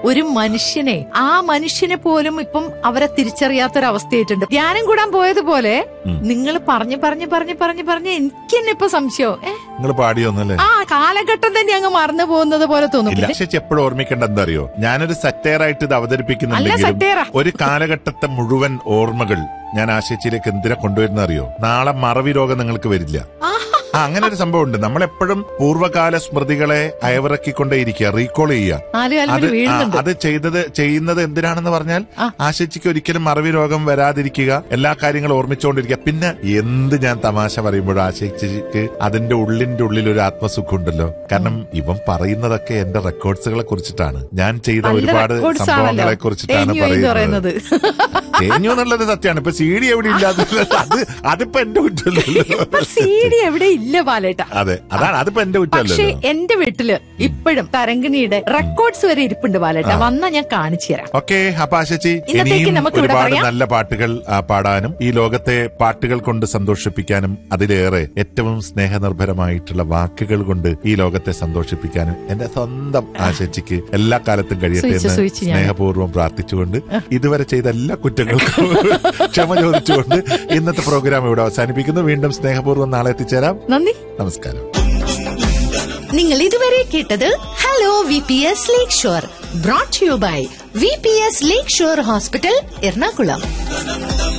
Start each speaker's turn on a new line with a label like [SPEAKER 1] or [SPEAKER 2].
[SPEAKER 1] ഒരു മനുഷ്യനെ ആ മനുഷ്യനെ പോലും ഇപ്പം അവരെ തിരിച്ചറിയാത്തൊരവസ്ഥയായിട്ടുണ്ട് ധ്യാനം കൂടാൻ പോയതുപോലെ നിങ്ങൾ പറഞ്ഞു പറഞ്ഞു പറഞ്ഞു പറഞ്ഞു പറഞ്ഞു എനിക്ക് തന്നെ ഇപ്പൊ സംശയം ഏ
[SPEAKER 2] നിങ്ങൾ പാടിയൊന്നല്ലേ
[SPEAKER 1] ആ കാലഘട്ടം തന്നെ അങ്ങ് മറന്നു പോകുന്നത് പോലെ തോന്നും
[SPEAKER 2] ഇല്ല
[SPEAKER 1] പിന്നെ
[SPEAKER 2] ചേച്ചി എപ്പോഴും ഓർമ്മിക്കേണ്ട എന്താ അറിയോ ഞാനൊരു സറ്റയറായിട്ട് ഇത്
[SPEAKER 1] അല്ല,
[SPEAKER 2] അവതരിപ്പിക്കുന്നുണ്ടെങ്കിലും
[SPEAKER 1] സറ്റയറാ.
[SPEAKER 2] ഒരു കാലഘട്ടത്തെ മുഴുവൻ ഓർമ്മകൾ ഞാൻ ആശയച്ചിലേക്ക് എന്തിനാ കൊണ്ടുവരുന്ന അറിയോ നാളെ മറവി രോഗം നിങ്ങൾക്ക് വരില്ല ആ അങ്ങനെ ഒരു സംഭവം ഉണ്ട് നമ്മളെപ്പോഴും പൂർവ്വകാല സ്മൃതികളെ അയവിറക്കിക്കൊണ്ടേയിരിക്കുക റീകോൾ ചെയ്യുക
[SPEAKER 1] നാല് കാലം
[SPEAKER 2] അത്
[SPEAKER 1] ഒരു വീഴുന്നുണ്ട്
[SPEAKER 2] ആ, അത് ചെയ്തത് ചെയ്യുന്നത് എന്തിനാണെന്ന് പറഞ്ഞാൽ
[SPEAKER 1] ആ.
[SPEAKER 2] ആശിച്ചിക്ക് ഒരിക്കലും മറവി രോഗം വരാതിരിക്കുക എല്ലാ കാര്യങ്ങളും ഓർമ്മിച്ചുകൊണ്ടിരിക്കുക പിന്നെ എന്ത് ഞാൻ തമാശ പറയുമ്പോഴും ആശിച്ചിക്ക് അതിന്റെ ഉള്ളിന്റെ ഉള്ളിൽ ഒരു ആത്മസുഖം ഉണ്ടല്ലോ കാരണം ഇവൻ പറയുന്നതൊക്കെ എന്റെ റെക്കോർഡ്സുകളെ കുറിച്ചിട്ടാണ് ഞാൻ ചെയ്ത
[SPEAKER 1] നല്ല
[SPEAKER 2] ഒരുപാട്
[SPEAKER 1] records ആണല്ലോ.
[SPEAKER 2] സംഭവങ്ങളെ കുറിച്ചിട്ടാണ്
[SPEAKER 1] തേഞ്ഞു എന്ന്
[SPEAKER 2] പറയുന്നത് തേഞ്ഞു എന്നുള്ളത് സത്യമാണ് ഇപ്പൊ സി ഡി എവിടെ ഇല്ലാത്തത് അത് അതിപ്പോ എന്റെ കുറ്റമല്ലല്ലോ
[SPEAKER 1] സി ഡി എവിടെ ഇല്ല ബാലേട്ട
[SPEAKER 2] അതെ അതാണ് അതിപ്പോ എന്റെ
[SPEAKER 1] പക്ഷേ
[SPEAKER 2] കുറ്റമല്ലല്ലോ
[SPEAKER 1] എന്റെ വീട്ടില് ഇപ്പോഴും തരംഗിണിയുടെ റെക്കോർഡ്സ് വരെ ഇരിപ്പുണ്ട് ബാലേട്ട വന്നാ ഞാൻ കാണിച്ചു തരാം
[SPEAKER 2] ഓക്കെ അപ്പൊ ആശച്ചി
[SPEAKER 1] ഇന്നത്തേക്ക്
[SPEAKER 2] ഇനിയും
[SPEAKER 1] നമുക്ക് ഇവിടെ
[SPEAKER 2] ഒരുപാട്
[SPEAKER 1] പറയാം.
[SPEAKER 2] നല്ല പാട്ടുകൾ ആ, പാടാനും ഈ ലോകത്തെ പാട്ടുകൾ കൊണ്ട് സന്തോഷിപ്പിക്കാനും അതിലേറെ ഏറ്റവും സ്നേഹനിർഭരമായിട്ടുള്ള വാക്കുകൾ കൊണ്ട് ഈ ലോകത്തെ സന്തോഷിപ്പിക്കാനും എന്റെ സ്വന്തം ആശച്ചിക്ക് എല്ലാ കാലത്തും കഴിയട്ടെ
[SPEAKER 1] സൂചിച്ച്
[SPEAKER 2] എന്ന്
[SPEAKER 1] സൂചിച്ച് ഞാൻ.
[SPEAKER 2] സ്നേഹപൂർവ്വം പ്രാർത്ഥിച്ചുകൊണ്ട് ഇതുവരെ ചെയ്ത എല്ലാ കുറ്റങ്ങൾക്കും ക്ഷമ ചോദിച്ചുകൊണ്ട് ഇന്നത്തെ പ്രോഗ്രാം ഇവിടെ അവസാനിപ്പിക്കുന്നു വീണ്ടും സ്നേഹപൂർവ്വം നാളെ എത്തിച്ചേരാം
[SPEAKER 1] നന്ദി
[SPEAKER 2] നമസ്കാരം
[SPEAKER 1] നിങ്ങൾ ഇതുവരെ കേട്ടത് hello V P S lakeshore brought you by V P S lakeshore hospital Ernakulam